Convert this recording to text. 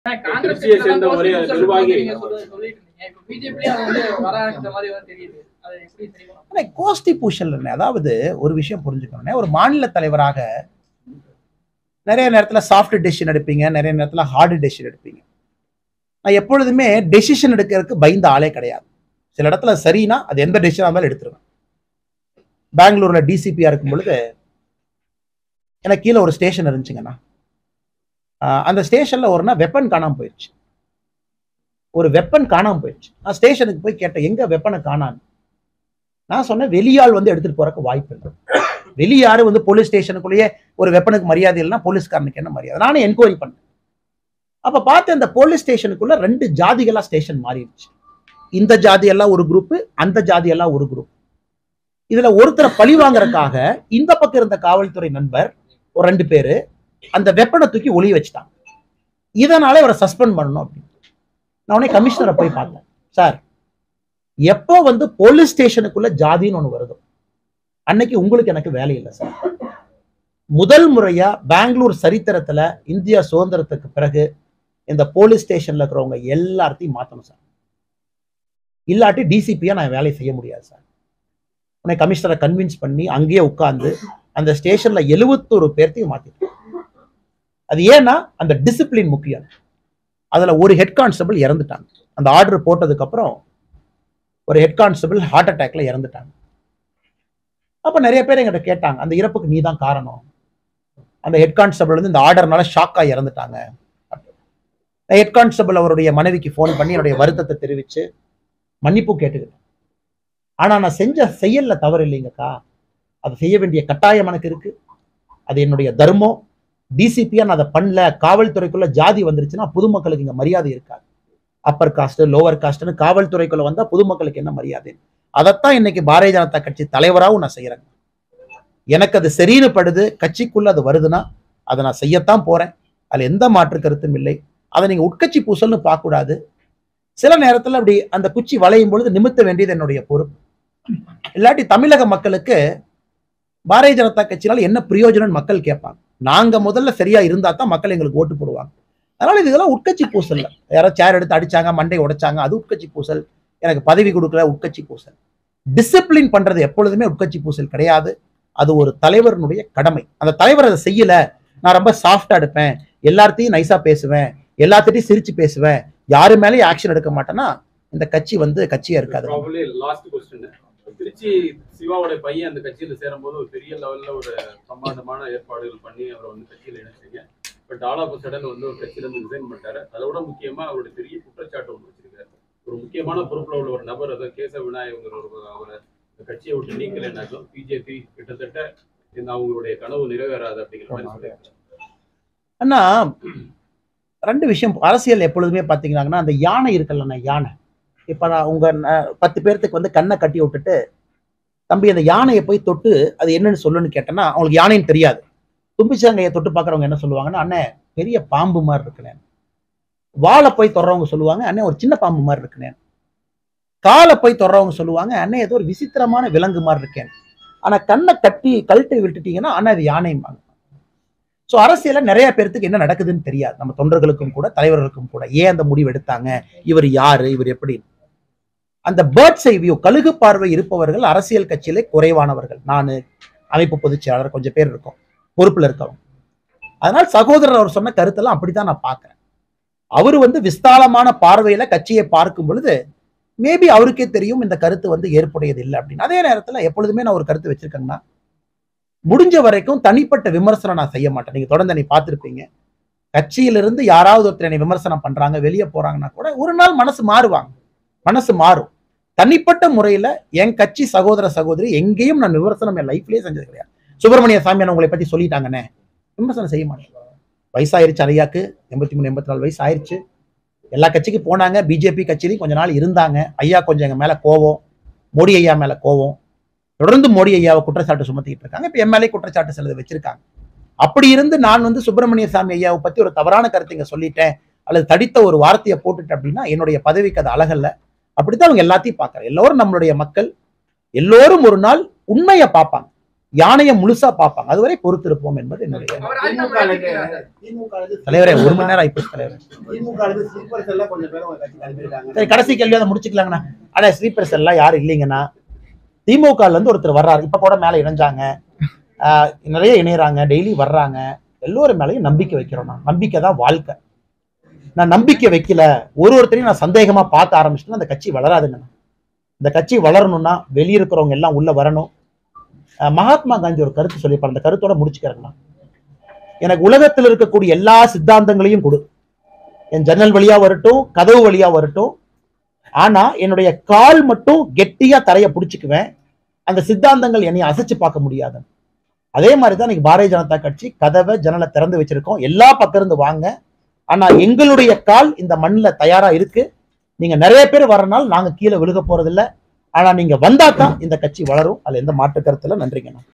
ஆனா காங்கிரஸ் திருச்சியை கட்சியில சேர்ந்த தான் ஒரே கோஷ்டி நிர்வாகி. நீங்க சொல்ல- சொல்லிட்டு இருந்தீங்க. இப்ப பிஜேபிலயும் அது வந்து வர ஆரம்பிச்ச மாதிரி வந்து தெரியுது அது எப்படி சரி பண்ண ஆனா கோஷ்டி பூஷல் இல்லை அதாவது ஒரு விஷயம் புரிஞ்சுக்கணும் ஒரு மாநில தலைவராக நிறைய நேரத்துல சாஃப்ட் டெசிஷன் எடுப்பீங்க நிறைய நேரத்துல ஹார்டு டெசிஷன் எடுப்பீங்க நான் எப்பொழுதுமே டெசிஷன் எடுக்கிறதுக்கு பயந்த ஆளே கிடையாது சில இடத்துல சரினா அது எந்த டெசிஷனாக இருந்தாலும் எடுத்துருவேன் பெங்களூர்ல டிசிபியா இருக்கும் பொழுது எனக்கு கீழே ஒரு ஸ்டேஷன் இருந்துச்சுங்கண்ணா ஆஹ் அந்த ஸ்டேஷன்ல ஒரு நாள் வெப்பன் காணாம போயிடுச்சு ஒரு வெப்பன் காணாம போயிடுச்சு நான் ஸ்டேஷனுக்கு போய் கேட்டேன் எங்க வெப்பனை காணான்னு நான் சொன்னேன் வெளியாள் வந்து எடுத்துட்டு போறதுக்கு வாய்ப்பு இல்லை வெளியாரு வந்து போலீஸ் ஸ்டேஷனுக்குள்ளேயே ஒரு வெப்பனுக்கு மரியாதை இல்லைன்னா போலீஸ்காரனுக்கு என்ன மரியாதை நானே என்கொயரி பண்ணேன் அப்ப பார்த்து அந்த போலீஸ் ஸ்டேஷனுக்குள்ள ரெண்டு ஜாதிகளா ஸ்டேஷன் மாறிடுச்சு இந்த ஜாதி எல்லாம் ஒரு குரூப் அந்த ஜாதி எல்லாம் ஒரு குரூப் இதுல ஒருத்தரை பழி வாங்குறதுக்காக இந்த பக்கம் இருந்த காவல்துறை நண்பர் ஒரு ரெண்டு பேரு அந்த வெப்பனை தூக்கி ஒளிய வச்சுட்டாங்க இதனால இவரை சஸ்பெண்ட் பண்ணணும் அப்படின்னு நான் உடனே கமிஷனரை போய் பார்த்தேன் சார் எப்போ வந்து போலீஸ் ஸ்டேஷனுக்குள்ள ஜாதின்னு ஒண்ணு வருதோ அன்னைக்கு உங்களுக்கு எனக்கு வேலை இல்லை சார் முதல் முறையா பெங்களூர் சரித்திரத்துல இந்தியா சுதந்திரத்துக்கு பிறகு இந்த போலீஸ் ஸ்டேஷன்ல இருக்கிறவங்க எல்லாத்தையும் மாத்தணும் சார் இல்லாட்டி டிசிபியா நான் வேலை செய்ய முடியாது சார் உன்னை கமிஷனரை கன்வின்ஸ் பண்ணி அங்கேயே உட்கார்ந்து அந்த ஸ்டேஷன்ல எழுவத்தொரு பேர்த்தையும் மாத்திட்டேன் அது ஏன்னா அந்த டிசிப்ளின் முக்கியம் அதுல ஒரு ஹெட் கான்ஸ்டபிள் இறந்துட்டாங்க அந்த ஆர்டர் போட்டதுக்கு அப்புறம் ஒரு ஹெட் கான்ஸ்டபிள் ஹார்ட் அட்டாக்ல இறந்துட்டாங்க அப்ப நிறைய பேர் எங்கிட்ட கேட்டாங்க அந்த இறப்புக்கு நீ தான் காரணம் அந்த ஹெட் கான்ஸ்டபிள் வந்து இந்த ஆர்டர்னால ஷாக்கா இறந்துட்டாங்க ஹெட் கான்ஸ்டபிள் அவருடைய மனைவிக்கு ஃபோன் பண்ணி என்னுடைய வருத்தத்தை தெரிவிச்சு மன்னிப்பு கேட்டுக்கிட்டேன் ஆனா நான் செஞ்ச செயல்ல தவறு இல்லைங்கக்கா அது செய்ய வேண்டிய கட்டாயம் எனக்கு இருக்கு அது என்னுடைய தர்மம் டிசிபியா நான் அதை பண்ணல காவல்துறைக்குள்ள ஜாதி வந்துருச்சுன்னா பொதுமக்களுக்கு இங்க மரியாதை இருக்காது அப்பர் காஸ்ட் லோவர் காஸ்ட்னு காவல்துறைக்குள்ள வந்தா பொதுமக்களுக்கு என்ன மரியாதை அதைத்தான் இன்னைக்கு பாரதிய ஜனதா கட்சி தலைவராகவும் நான் செய்யறேன் எனக்கு அது சரின்னு படுது கட்சிக்குள்ள அது வருதுன்னா அதை நான் செய்யத்தான் போறேன் அதுல எந்த மாற்று கருத்தும் இல்லை அதை நீங்க உட்கட்சி பூசல்னு பார்க்க கூடாது சில நேரத்துல அப்படி அந்த குச்சி வளையும் பொழுது நிமித்த வேண்டியது என்னுடைய பொறுப்பு இல்லாட்டி தமிழக மக்களுக்கு பாரதிய ஜனதா கட்சியினால என்ன பிரயோஜனம் மக்கள் கேட்பாங்க நாங்க முதல்ல சரியா இருந்தா தான் மக்கள் எங்களுக்கு ஓட்டு போடுவாங்க அதனால இதெல்லாம் உட்கட்சி பூசல் யாரோ சேர் எடுத்து அடிச்சாங்க மண்டை உடைச்சாங்க அது உட்கட்சி பூசல் எனக்கு பதவி கொடுக்கல உட்கட்சி பூசல் டிசிப்ளின் பண்றது எப்பொழுதுமே உட்கட்சி பூசல் கிடையாது அது ஒரு தலைவருடைய கடமை அந்த தலைவர் அதை செய்யல நான் ரொம்ப சாஃப்டா எடுப்பேன் எல்லார்த்தையும் நைஸா பேசுவேன் எல்லாத்திட்டையும் சிரிச்சு பேசுவேன் யாரு மேலேயும் ஆக்ஷன் எடுக்க மாட்டேன்னா இந்த கட்சி வந்து கட்சியா இருக்காது ப்ராபப்ளி லாஸ்ட் கொஸ்டின் திருச்சி சிவாவோட பையன் அந்த கட்சியில சேரும்போது ஒரு பெரிய லெவல்ல ஒரு பிரமாண்டமான ஏற்பாடுகள் பண்ணி அவரை வந்து கட்சியில இணைச்சீங்க பட் ஆல் ஆஃப் சடன் வந்து ஒரு கட்சியில இருந்து ரிசைன் பண்ணிட்டாரு அதோட முக்கியமா அவருடைய பெரிய குற்றச்சாட்டு ஒன்று வச்சிருக்காரு ஒரு முக்கியமான பொறுப்புல உள்ள ஒரு நபர் அதாவது கேசவ விநாயகர் ஒரு அவரை இந்த கட்சியை விட்டு நீக்கலைனாலும் பிஜேபி கிட்டத்தட்ட இந்த அவங்களுடைய கனவு நிறைவேறாது அப்படிங்கிற மாதிரி சொல்லியிருக்காரு அண்ணா ரெண்டு விஷயம் அரசியல் எப்பொழுதுமே பார்த்தீங்கன்னா அந்த யானை இருக்குல்லண்ணா யானை இப்போ நான் உங்க ந- பத்து பேர்த்துக்கு வந்து கண்ணை கட்டி விட்டுட்டு தம்பி அந்த யானையை போய் தொட்டு அது என்னன்னு சொல்லுன்னு கேட்டேன்னா அவங்களுக்கு யானைன்னு தெரியாது தும்பிச்சாங்கையை தொட்டு பார்க்குறவங்க என்ன சொல்லுவாங்கன்னா அண்ணே பெரிய பாம்பு மாதிரி இருக்குனே வாழை போய் தொடுறவங்க சொல்லுவாங்க அண்ணே ஒரு சின்ன பாம்பு மாதிரி இருக்குனே காலை போய் தொடுறவங்க சொல்லுவாங்க அண்ணே ஏதோ ஒரு விசித்திரமான விலங்கு மாதிரி இருக்கேன் ஆனா கண்ணை கட்டி கழட்டி விட்டுட்டீங்கன்னா அண்ணா அது யானைம்பாங்க ஸோ அரசியல நிறைய பேர்த்துக்கு என்ன நடக்குதுன்னு தெரியாது நம்ம தொண்டர்களுக்கும் கூட தலைவர்களுக்கும் கூட ஏன் அந்த முடிவு எடுத்தாங்க இவர் யாரு இவர் எப்படி அந்த பேர்ட்ஸ் ஐ வியூ கழுகு பார்வை இருப்பவர்கள் அரசியல் கட்சியிலே குறைவானவர்கள் நான் அமைப்பு பொதுச் செயலாளர் கொஞ்சம் பேர் இருக்கோம் பொறுப்புல இருக்கவங்க அதனால் சகோதரர் அவர் சொன்ன கருத்தெல்லாம் அப்படித்தான் நான் பார்க்கிறேன் அவர் வந்து விஸ்தாலமான பார்வையில கட்சியை பார்க்கும் பொழுது மேபி அவருக்கே தெரியும் இந்த கருத்து வந்து ஏற்புடையது இல்லை அப்படின்னு அதே நேரத்துல எப்பொழுதுமே நான் ஒரு கருத்து வச்சிருக்கேங்கன்னா முடிஞ்ச வரைக்கும் தனிப்பட்ட விமர்சனம் நான் செய்ய மாட்டேன் நீங்க தொடர்ந்து என்னை பார்த்திருப்பீங்க கட்சியிலிருந்து யாராவது ஒருத்தர் என்னை விமர்சனம் பண்றாங்க வெளியே போறாங்கன்னா கூட ஒரு நாள் மனசு மாறுவாங்க மனசு மாறும் தனிப்பட்ட முறையில என் கட்சி சகோதர சகோதரி எங்கேயும் நான் விமர்சனம் என் லைஃப்லயே செஞ்சது கிடையாது சுப்பிரமணிய சாமி உங்களை பத்தி சொல்லிட்டாங்கண்ணே விமர்சனம் செய்ய மாட்டேன் வயசாயிருச்சு ஐயாக்கு எண்பத்தி மூணு எண்பத்தி நாலு வயசு ஆயிருச்சு எல்லா கட்சிக்கு போனாங்க பிஜேபி கட்சியிலையும் கொஞ்ச நாள் இருந்தாங்க ஐயா கொஞ்சம் எங்க மேல கோவம் மோடி ஐயா மேல கோவம் தொடர்ந்து மோடி ஐயாவை குற்றச்சாட்டு சுமத்திட்டு இருக்காங்க இப்ப எம்எல்ஏ குற்றச்சாட்டு சிலது வச்சிருக்காங்க அப்படி இருந்து நான் வந்து சுப்பிரமணிய சாமி ஐயாவை பத்தி ஒரு தவறான கருத்தை இங்க சொல்லிட்டேன் அல்லது தடித்த ஒரு வார்த்தையை போட்டுட்டேன் அப்படின்னா என்னுடைய பதவிக்கு அது அழகல்ல அப்படித்தான் அவங்க எல்லாத்தையும் பார்க்கறேன் எல்லோரும் நம்மளுடைய மக்கள் எல்லோரும் ஒரு நாள் உண்மையை பார்ப்பாங்க யானையை முழுசா பார்ப்பாங்க அதுவரை பொறுத்திருப்போம் என்பது என்னுடைய அவர் ராஜினாமா ஏத்துக்கிறாரு. தலைவரே ஒரு மணி நேரம் ஆயிப்போச்சு தலைவர் சரி கடைசி கேள்வி அதை முடிச்சுக்கலாங்கண்ணா ஆனா ஸ்லீப்பர்ஸ் எல்லாம் யாரும் இல்லைங்கண்ணா திமுகல இருந்து ஒருத்தர் வர்றாரு இப்ப கூட மேல இணைஞ்சாங்க ஆஹ் நிறைய இணையறாங்க டெய்லி வர்றாங்க எல்லோரும் மேலேயும் நம்பிக்கை வைக்கிறோம் நான் நம்பிக்கை தான் வாழ்க்கை நான் நம்பிக்கை வைக்கல ஒரு ஒருத்தரையும் நான் சந்தேகமா பார்க்க ஆரம்பிச்சிட்டேன்னா அந்த கட்சி வளராதுங்க இந்த கட்சி வளரணும்னா வெளிய இருக்கிறவங்க எல்லாம் உள்ள வரணும் ஆஹ் மகாத்மா காந்தி ஒரு கருத்து சொல்லியிருப்பார் அந்த கருத்தோட முடிச்சுக்கிறேங்கண்ணா எனக்கு உலகத்தில் இருக்கக்கூடிய எல்லா சித்தாந்தங்களையும் கொடு என் ஜன்னல் வழியா வரட்டும் கதவு வழியா வரட்டும் ஆனா என்னுடைய கால் மட்டும் கெட்டியா தரைய பிடிச்சுக்குவேன் அந்த சித்தாந்தங்கள் என்னை அசைச்சு பார்க்க முடியாது அதே மாதிரி தான் இன்னைக்கு பாரதிய ஜனதா கட்சி கதவை ஜன்னலை திறந்து வச்சிருக்கோம் எல்லா பக்கம் இருந்து வாங்க ஆனா எங்களுடைய கால் இந்த மண்ணில் தயாரா இருக்கு நீங்க நிறைய பேர் வரனால நாங்க கீழே விழுக போறதில்ல ஆனா நீங்க வந்தா தான் இந்த கட்சி வளரும் அதுல எந்த மாற்று கருத்துல நன்றிங்கண்ணா